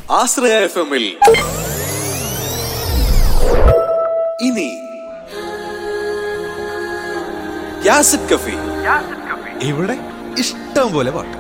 ആശ്രയ F എമ്മിൽ ഇനി യാസിഡ് കഫി ഇവിടെ ഇഷ്ടം പോലെ പാട്ട്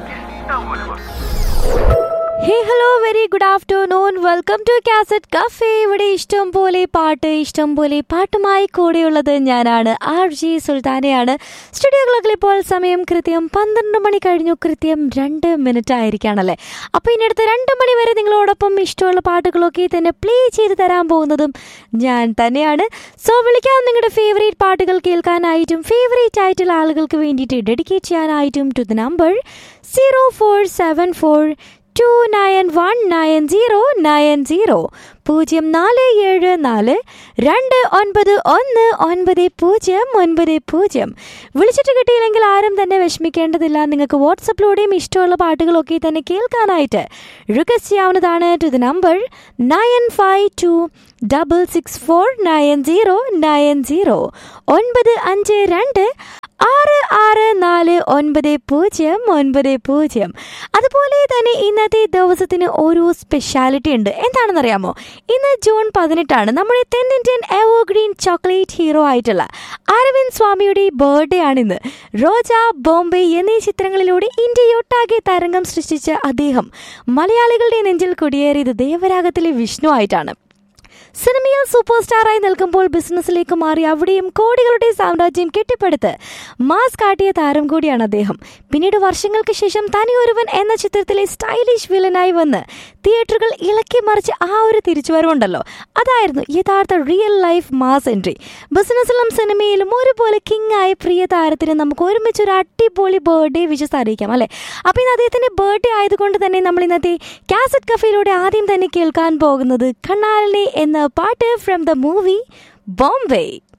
hey hello very good afternoon welcome to cassette cafe ഇവിടെ ഇഷ്ടം പോലെ പാട്ട് ഇഷ്ടം പോലെ പാട്ടുമായി കൂടെയുള്ളത് ഞാനാണ് ആർ ജി സുൽത്താനയാണ് സ്റ്റുഡിയോകളൊക്കെ ഇപ്പോൾ സമയം കൃത്യം പന്ത്രണ്ട് മണി കഴിഞ്ഞു കൃത്യം രണ്ട് മിനിറ്റ് ആയിരിക്കുകയാണല്ലേ അപ്പോൾ ഇനി അടുത്ത രണ്ട് മണി വരെ നിങ്ങളോടൊപ്പം ഇഷ്ടമുള്ള പാട്ടുകളൊക്കെ തന്നെ പ്ലേ ചെയ്ത് തരാൻ പോകുന്നതും ഞാൻ തന്നെയാണ് സോ വിളിക്കാം നിങ്ങളുടെ ഫേവറേറ്റ് പാട്ടുകൾ കേൾക്കാനായിട്ടും ഫേവറേറ്റ് ആയിട്ടുള്ള ആളുകൾക്ക് വേണ്ടിയിട്ട് ഡെഡിക്കേറ്റ് ചെയ്യാനായിട്ടും to the number zero four seven four two nine one nine zero nine zero പൂജ്യം നാല് ഏഴ് നാല് രണ്ട് ഒൻപത് ഒന്ന് ഒൻപത് പൂജ്യം ഒൻപത് പൂജ്യം വിളിച്ചിട്ട് കിട്ടിയില്ലെങ്കിൽ ആരും തന്നെ വിഷമിക്കേണ്ടതില്ല നിങ്ങൾക്ക് വാട്സപ്പിലൂടെയും ഇഷ്ടമുള്ള പാട്ടുകളൊക്കെ തന്നെ കേൾക്കാനായിട്ട് റിക്വസ്റ്റ് ചെയ്യാവുന്നതാണ് to the number nine five two double six four nine zero nine zero ഒൻപത് അഞ്ച് രണ്ട് ആറ് ആറ് നാല് ഒൻപത് പൂജ്യം ഒൻപത് പൂജ്യം അതുപോലെ തന്നെ ഇന്നത്തെ ദിവസത്തിന് ഓരോ സ്പെഷ്യാലിറ്റി ഉണ്ട് എന്താണെന്നറിയാമോ ഇന്ന് ജൂൺ പതിനെട്ടാണ് നമ്മുടെ തെന്നിന്ത്യൻ എവർഗ്രീൻ ചോക്ലേറ്റ് ഹീറോ ആയിട്ടുള്ള അരവിന്ദ് സ്വാമിയുടെ ബർത്ത്ഡേ ആണിന്ന് റോജ ബോംബെ എന്നീ ചിത്രങ്ങളിലൂടെ ഇന്ത്യയൊട്ടാകെ തരംഗം സൃഷ്ടിച്ച അദ്ദേഹം മലയാളികളുടെ നെഞ്ചിൽ കുടിയേറിയത് ദേവരാഗത്തിലെ വിഷ്ണു ആയിട്ടാണ് സിനിമയിൽ സൂപ്പർ സ്റ്റാറായി നിൽക്കുമ്പോൾ ബിസിനസ്സിലേക്ക് മാറി അവിടെയും കോടികളുടെ സാമ്രാജ്യം കെട്ടിപ്പടുത്ത് മാസ് കാട്ടിയ താരം കൂടിയാണ് അദ്ദേഹം പിന്നീട് വർഷങ്ങൾക്ക് ശേഷം തനി ഒരുവൻ എന്ന ചിത്രത്തിലെ സ്റ്റൈലിഷ് വില്ലനായി വന്ന് തിയേറ്ററുകൾ ഇളക്കി മറിച്ച് ആ ഒരു തിരിച്ചുവരവുണ്ടല്ലോ അതായിരുന്നു യഥാർത്ഥ റിയൽ ലൈഫ് മാസ് എൻട്രി ബിസിനസ്സിലും സിനിമയിലും ഒരുപോലെ കിങ് ആയ പ്രിയ താരത്തിന് നമുക്ക് ഒരുമിച്ച് ഒരു അടിപൊളി ബർത്ത്ഡേ വിഷസ് അറിയിക്കാം അല്ലേ അപ്പോൾ ഇന്ന് അദ്ദേഹത്തിന്റെ ബർത്ത്ഡേ ആയതുകൊണ്ട് തന്നെ നമ്മൾ ഇന്നത്തെ കാസറ്റ് കഫയിലൂടെ ആദ്യം തന്നെ കേൾക്കാൻ പോകുന്നത് കണ്ണാലിനെ എന്ന പാട്ട് ഫ്രം ദ മൂവി ബോംബെ